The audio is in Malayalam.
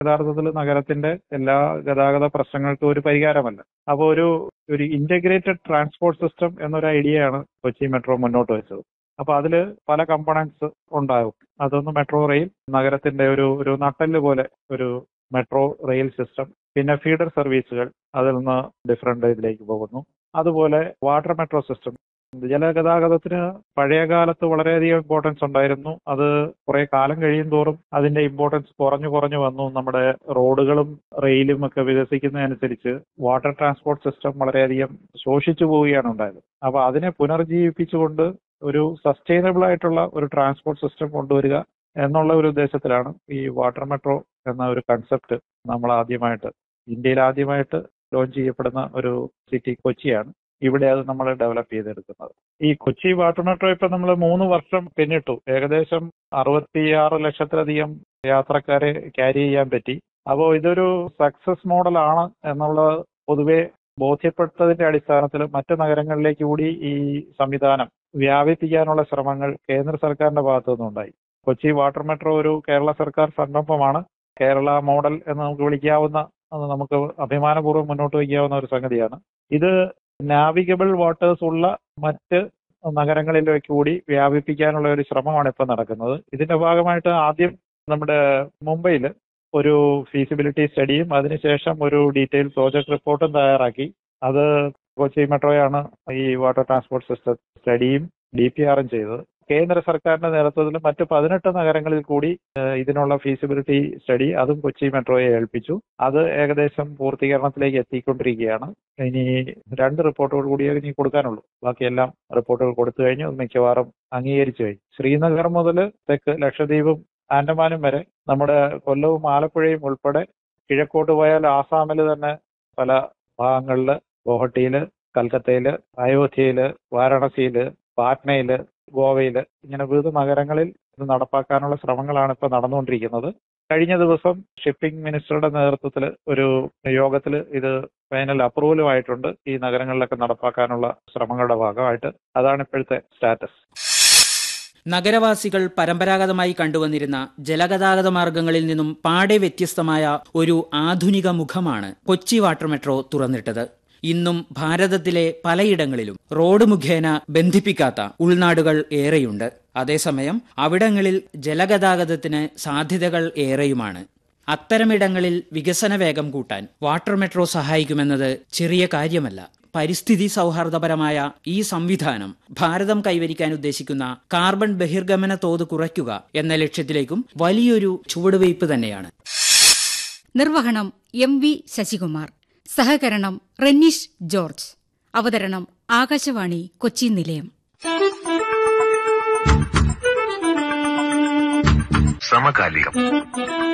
യഥാർത്ഥത്തിൽ നഗരത്തിന്റെ എല്ലാ ഗതാഗത പ്രശ്നങ്ങൾക്കും ഒരു പരിഹാരമല്ല അപ്പോൾ ഒരു ഒരു ഇന്റഗ്രേറ്റഡ് ട്രാൻസ്പോർട്ട് സിസ്റ്റം എന്നൊരു ഐഡിയയാണ് കൊച്ചി മെട്രോ മുന്നോട്ട് വെച്ചത് അപ്പൊ അതിൽ പല കമ്പണൻസ് ഉണ്ടാകും അതൊന്ന് മെട്രോ റെയിൽ നഗരത്തിന്റെ ഒരു ഒരു നട്ടെല്ല് പോലെ ഒരു മെട്രോ റെയിൽ സിസ്റ്റം പിന്നെ ഫീഡർ സർവീസുകൾ അതിൽ നിന്ന് ഡിഫറെന്റ് ഇതിലേക്ക് പോകുന്നു അതുപോലെ വാട്ടർ മെട്രോ സിസ്റ്റം ജലഗതാഗതത്തിന് പഴയ കാലത്ത് വളരെയധികം ഇമ്പോർട്ടൻസ് ഉണ്ടായിരുന്നു അത് കുറെ കാലം കഴിയും തോറും അതിന്റെ ഇമ്പോർട്ടൻസ് കുറഞ്ഞു കുറഞ്ഞു വന്നു നമ്മുടെ റോഡുകളും റെയിലും ഒക്കെ വികസിക്കുന്നതനുസരിച്ച് വാട്ടർ ട്രാൻസ്പോർട്ട് സിസ്റ്റം വളരെയധികം ശോഷിച്ചു പോവുകയാണ് ഉണ്ടായത് അപ്പൊ അതിനെ പുനർജീവിപ്പിച്ചുകൊണ്ട് ഒരു സസ്റ്റൈനബിൾ ആയിട്ടുള്ള ഒരു ട്രാൻസ്പോർട്ട് സിസ്റ്റം കൊണ്ടുവരിക എന്നുള്ള ഒരു ഉദ്ദേശത്തിലാണ് ഈ വാട്ടർ മെട്രോ എന്ന ഒരു കൺസെപ്റ്റ് നമ്മൾ ആദ്യമായിട്ട് ഇന്ത്യയിൽ ആദ്യമായിട്ട് ലോഞ്ച് ചെയ്യപ്പെടുന്ന ഒരു സിറ്റി കൊച്ചിയാണ് ഇവിടെ അത് നമ്മൾ ഡെവലപ്പ് ചെയ്തെടുക്കുന്നത് ഈ കൊച്ചി വാട്ടർ മെട്രോ ഇപ്പൊ നമ്മൾ മൂന്ന് വർഷം പിന്നിട്ടു ഏകദേശം അറുപത്തിയാറ് ലക്ഷത്തിലധികം യാത്രക്കാരെ ക്യാരി ചെയ്യാൻ പറ്റി അപ്പോൾ ഇതൊരു സക്സസ് മോഡലാണ് എന്നുള്ളത് പൊതുവെ ബോധ്യപ്പെട്ടതിന്റെ അടിസ്ഥാനത്തിൽ മറ്റ് നഗരങ്ങളിലേക്ക് കൂടി ഈ സംവിധാനം വ്യാപിപ്പിക്കാനുള്ള ശ്രമങ്ങൾ കേന്ദ്ര സർക്കാരിന്റെ ഭാഗത്തു നിന്നുണ്ടായി കൊച്ചി വാട്ടർ മെട്രോ ഒരു കേരള സർക്കാർ സംരംഭമാണ് കേരള മോഡൽ എന്ന് നമുക്ക് വിളിക്കാവുന്ന അത് നമുക്ക് അഭിമാനപൂർവ്വം മുന്നോട്ട് വയ്ക്കാവുന്ന ഒരു സംഗതിയാണ് ഇത് നാവിഗബിൾ വാട്ടേഴ്സ് ഉള്ള മറ്റ് നഗരങ്ങളിലേക്ക് കൂടി വ്യാപിപ്പിക്കാനുള്ള ഒരു ശ്രമമാണ് ഇപ്പോൾ നടക്കുന്നത് ഇതിന്റെ ഭാഗമായിട്ട് ആദ്യം നമ്മുടെ മുംബൈയിൽ ഒരു ഫീസിബിലിറ്റി സ്റ്റഡിയും അതിനുശേഷം ഒരു ഡീറ്റെയിൽ പ്രോജക്ട് റിപ്പോർട്ടും തയ്യാറാക്കി അത് കൊച്ചി മെട്രോയാണ് ഈ വാട്ടർ ട്രാൻസ്പോർട്ട് സിസ്റ്റം സ്റ്റഡിയും ഡി പി ആറും ചെയ്തത് കേന്ദ്ര സർക്കാരിന്റെ നേതൃത്വത്തിൽ മറ്റ് പതിനെട്ട് നഗരങ്ങളിൽ കൂടി ഇതിനുള്ള ഫീസിബിലിറ്റി സ്റ്റഡി അതും കൊച്ചി മെട്രോയെ ഏൽപ്പിച്ചു അത് ഏകദേശം പൂർത്തീകരണത്തിലേക്ക് എത്തിക്കൊണ്ടിരിക്കുകയാണ് ഇനി രണ്ട് റിപ്പോർട്ടുകൾ കൂടിയേ ഇനി കൊടുക്കാനുള്ളൂ ബാക്കിയെല്ലാം റിപ്പോർട്ടുകൾ കൊടുത്തു കഴിഞ്ഞു മിക്കവാറും അംഗീകരിച്ചു കഴിഞ്ഞു ശ്രീനഗർ മുതൽ തെക്ക് ലക്ഷദ്വീപും ആൻഡമാനും വരെ നമ്മുടെ കൊല്ലവും ആലപ്പുഴയും ഉൾപ്പെടെ കിഴക്കോട്ട് പോയാൽ ആസാമിൽ തന്നെ പല ഭാഗങ്ങളിൽ ഗോഹട്ടിയില് കൽക്കത്തയില് അയോധ്യയില് വാരാണസിയില് പാറ്റ്നയില് ഗോവയില് ഇങ്ങനെ വിവിധ നഗരങ്ങളിൽ ഇത് നടപ്പാക്കാനുള്ള ശ്രമങ്ങളാണ് ഇപ്പോൾ നടന്നുകൊണ്ടിരിക്കുന്നത് കഴിഞ്ഞ ദിവസം ഷിപ്പിംഗ് മിനിസ്റ്ററുടെ നേതൃത്വത്തിൽ ഒരു യോഗത്തിൽ ഇത് ഫൈനൽ അപ്രൂവലും ആയിട്ടുണ്ട് ഈ നഗരങ്ങളിലൊക്കെ നടപ്പാക്കാനുള്ള ശ്രമങ്ങളുടെ ഭാഗമായിട്ട് അതാണ് ഇപ്പോഴത്തെ സ്റ്റാറ്റസ് നഗരവാസികൾ പരമ്പരാഗതമായി കണ്ടുവന്നിരുന്ന ജലഗതാഗത മാർഗങ്ങളിൽ നിന്നും പാടെ വ്യത്യസ്തമായ ഒരു ആധുനിക മുഖമാണ് കൊച്ചി വാട്ടർ മെട്രോ തുറന്നിട്ടത് ഇന്നും ഭാരതത്തിലെ പലയിടങ്ങളിലും റോഡ് മുഖേന ബന്ധിപ്പിക്കാത്ത ഉൾനാടുകൾ ഏറെയുണ്ട് അതേസമയം അവിടങ്ങളിൽ ജലഗതാഗതത്തിന് സാധ്യതകൾ ഏറെയുമാണ് അത്തരമിടങ്ങളിൽ വികസന വേഗം കൂട്ടാൻ വാട്ടർ മെട്രോ സഹായിക്കുമെന്നത് ചെറിയ കാര്യമല്ല പരിസ്ഥിതി സൗഹാർദ്ദപരമായ ഈ സംവിധാനം ഭാരതം കൈവരിക്കാൻ ഉദ്ദേശിക്കുന്ന കാർബൺ ബഹിർഗമന തോത് കുറയ്ക്കുക എന്ന ലക്ഷ്യത്തിലേക്കും വലിയൊരു ചുവടുവയ്പ് തന്നെയാണ് നിർവഹണം എം വി ശശികുമാർ സഹകരണം റെന്നീഷ് ജോർജ് അവതരണം ആകാശവാണി കൊച്ചി നിലയം സമകാലികം